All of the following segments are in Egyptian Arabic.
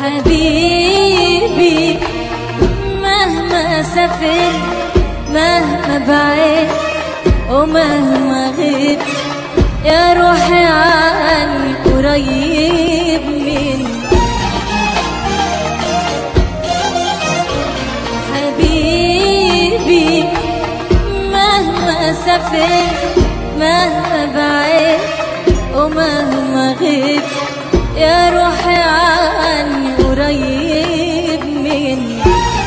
حبيبي مهما سافر مهما بعيد ومهما غيب يا روحي عني قريب مني حبيبي مهما سافر مهما بعيد ومهما غيب يا روحي عني قريب مني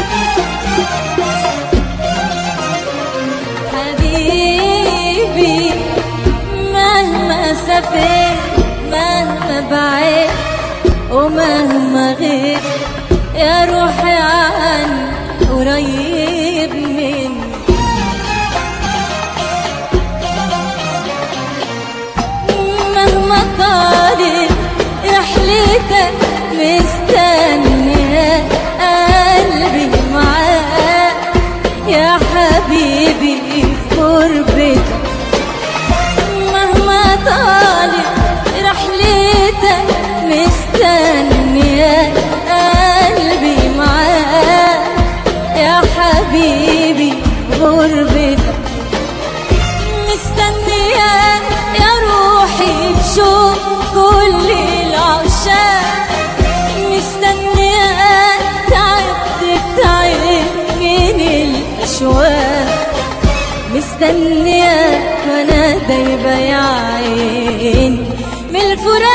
حبيبي مهما سافر مهما بعيد ومهما غيب يا روحي عني قريب مني مهما طالت رحلتك مستنية قلبي معاك يا حبيبي في قربتك مهما طالت رحلتك مستنية قلبي معاك يا حبيبي في غربتك مستنياك يا روحي بشوق كل العشاق مستنياك تعبت تعب من الأشواق مستنياك وانا دايبة يا عيني من الفراق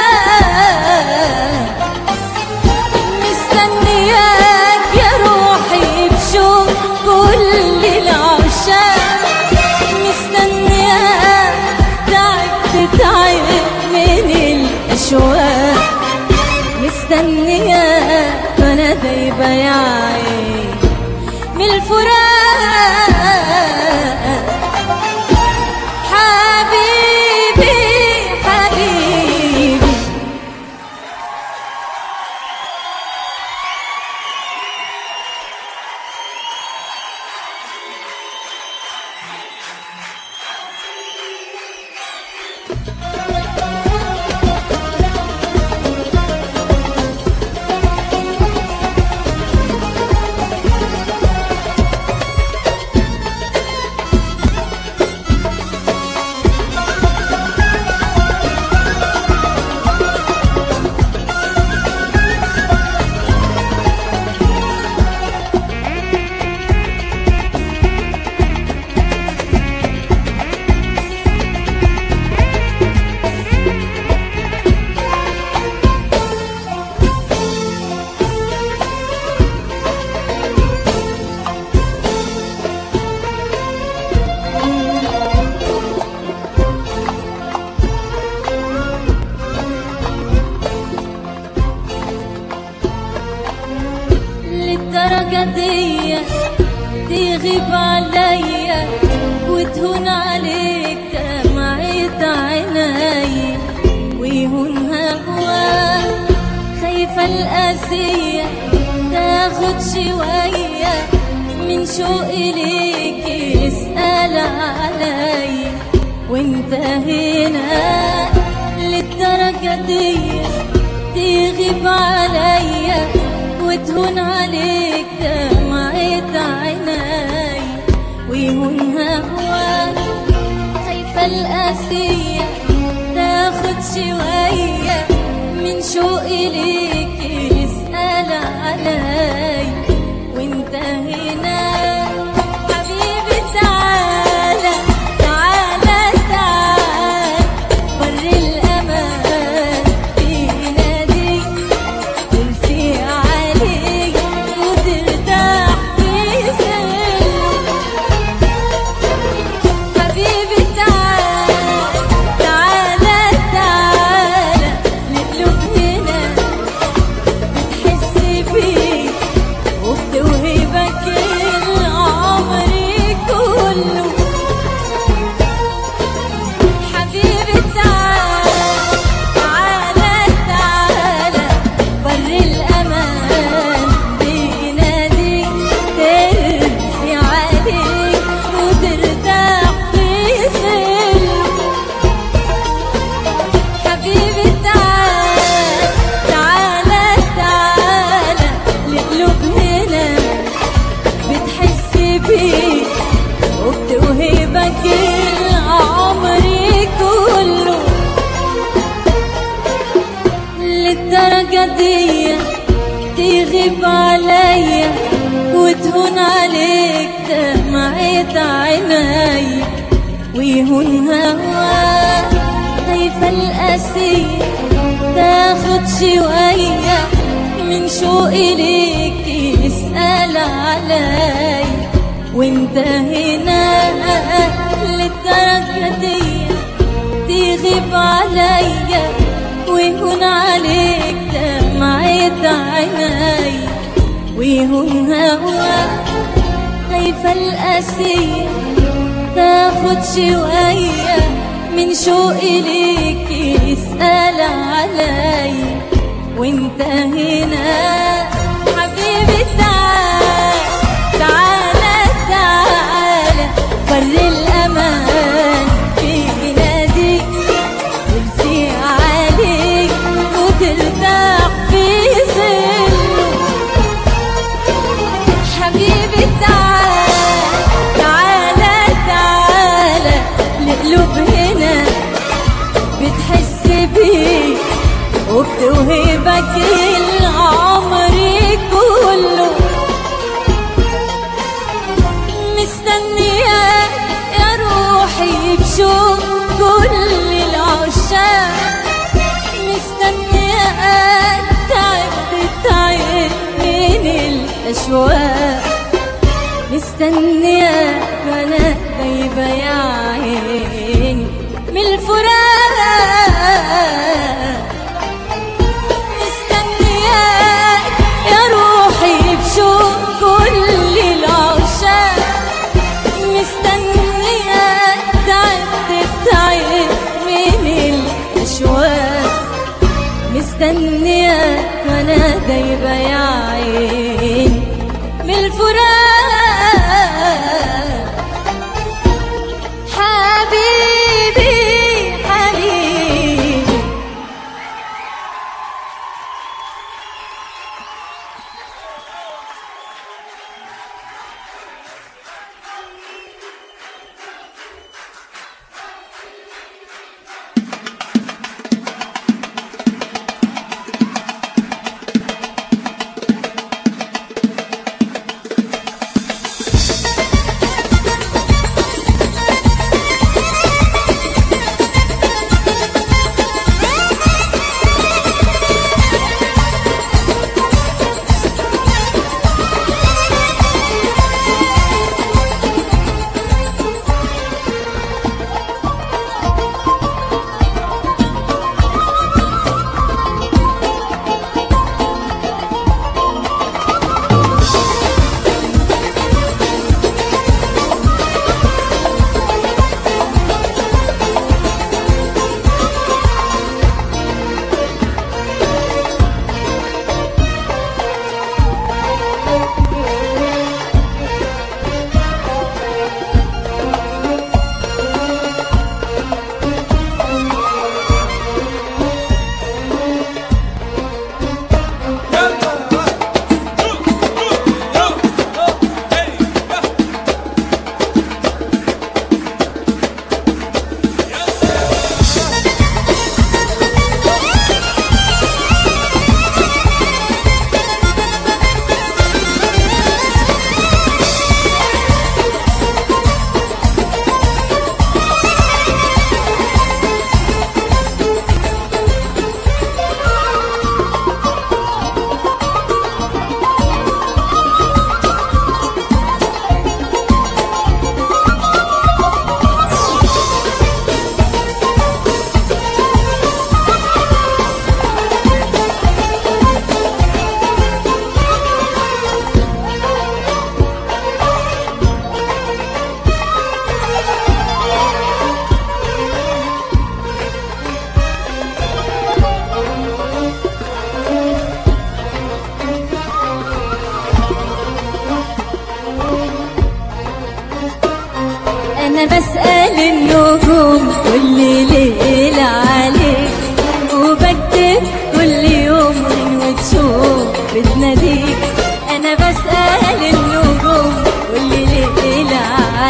مستنياك يا روحي بشوق كل العشاق مستنياك تعبت تعب من الأشواق مستنياك وانا دايبة يا عيني من الفراق حبيبي حبيبي للدرجة دي تغيب عليا وتهون عليك دمعة عيني ويهون هواك خايفة القاسية تاخد شوية من شوقي ليك اسأل عليا وانت هنا للدرجة دي تغيب عليا وتهون عليك دمعة عيني ويهون هواك خايفة القاسية تاخد شوية من شوقي ليك اسأل علي وانت هنا حبيبي تعالى تعالى تعالى بر الأمان بيناديك ترسي عليك وترتاح في سلم حبيبي تعالى تعالى تعالى نقلب هنا تغيب عليا وتهون عليك دمعة عيني ويهون هواك خايفة القاسية تاخد شوية من شوقي ليك تسأل علي وانت هنا للدرجة دي تغيب عليا ويهون عليك دمعة عيني ويهون هواك خايفة القاسية تاخد شوية من شوقي ليك يسأل علي وانت هنا حبيبي تعال تعال تعال بر الأمان في ناديك ترسي عليك وترتاح في ظله حبيبي تعال تعال تعال القلوب هنا بتحس بيه وبتوهبك العمر كله مستنياك يا روحي بشوق كل العشاق مستنياك تعبت تعب من الأشواق مستنياك وانا غايبة يا عيني من الفراق مستنياك يا روحي بشوق كل العشاق مستنياك تعبت تعب من الأشواق مستنياك وانا دايبة يا عيني من الفراق حبيبي حبيبي أنا بسأل النجوم كل ليلة عليك وبكتب كل يوم من وتشوف بتناديك أنا بسأل النجوم كل ليلة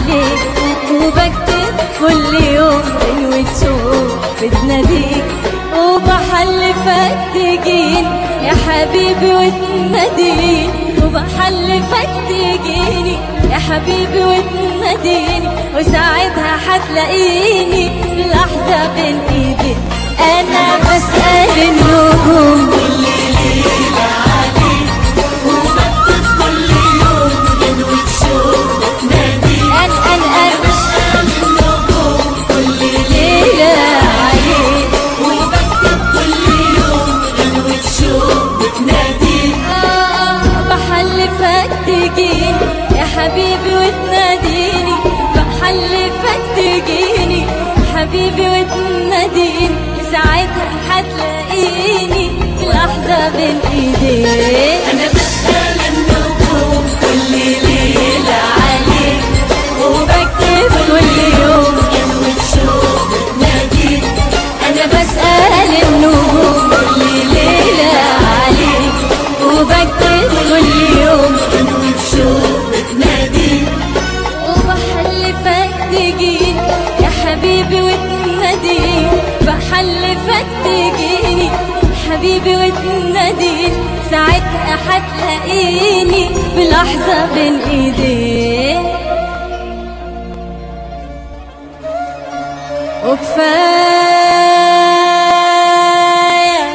عليك وبكتب كل يوم من وتشوف بتناديك وبحلفك تجين يا حبيبي وتناديني وبحلفك تجيني يا حبيبي وتناديني وساعتها حتلاقيني لحظة بين ايدي انا بسأل النجوم كل ليلة عليك وبكتب كل يوم جدوى شوق بتنادي ان ان ان بسأل النجوم كل ليلة عليك وبكتب كل يوم جدوى شوق بتنادي آه، بحلفك تجيني يا حبيبي وتناديني بحلفك تجيني حبيبي وتناديني ساعتها حتلاقيني لحظة بين ايديك أنا بسأل النجوم كل ليلة عليك وبكتب كل يوم جدوى شوق بتنادي انا بسأل النجوم كل ليلة عليك وبكتب كل يوم جدوى شوق بتنادي وبحلفك تجيني يا حبيبي وتناديني بحلفك تجيني حبيبي وتناديني ساعتها حتلاقيني بلحظة بين ايديك وكفاية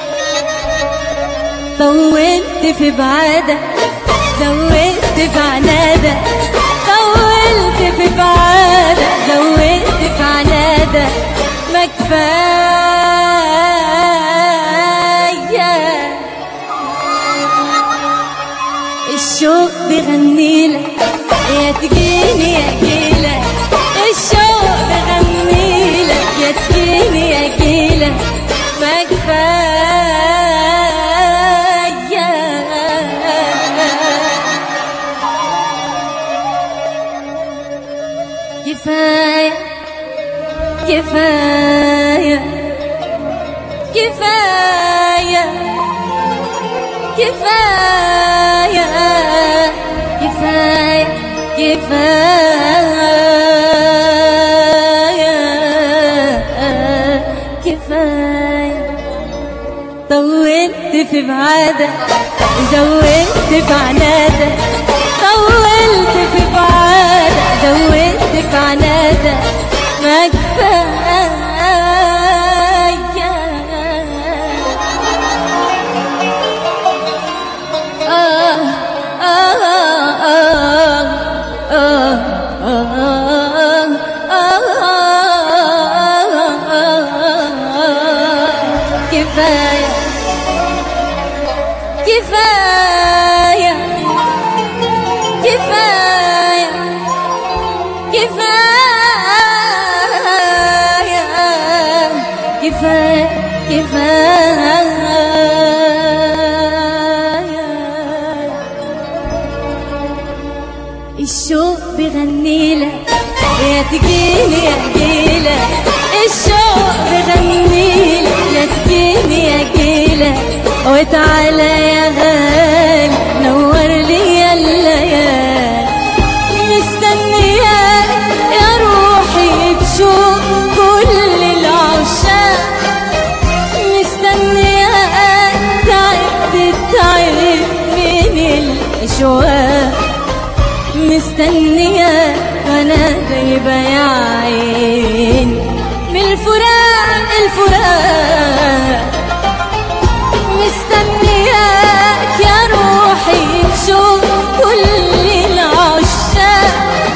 طولت في بعادك زودت في عنادك طولت في بعادك زودت في عنادك ما كفاية الشوق بيغنيلك يا تجيني يا جيلك الشوق بيغنيلك يا تجيني يا جيلك ما كفاية كفاية كفاية كفاية كفاية كفاية كفاية كفاية طولت في بعادك زودت في عنادك طولت في بعادك زودت في عنادك ما كفاية آه آه آه آه كفاية كفاية كفاية كفاية كفاية كفاية الشوق بيغنيلك يا تجيني يا جيلك الشوق بيغنيلك يا تجيني يا جيلك وتعالى يا غالي نور لي يا الليالي مستنياك يا روحي تشوف كل العشاق مستنياك تعبت تعبت من الأشواق مستنية وانا دايبة يا عين من الفراق الفراق مستنياك يا روحي تشوف كل العشاق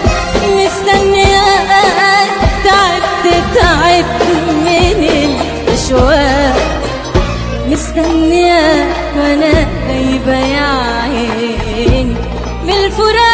مستنياك تعبت تعبت من الأشواق مستنياك وانا غايبة يا عيني من الفراق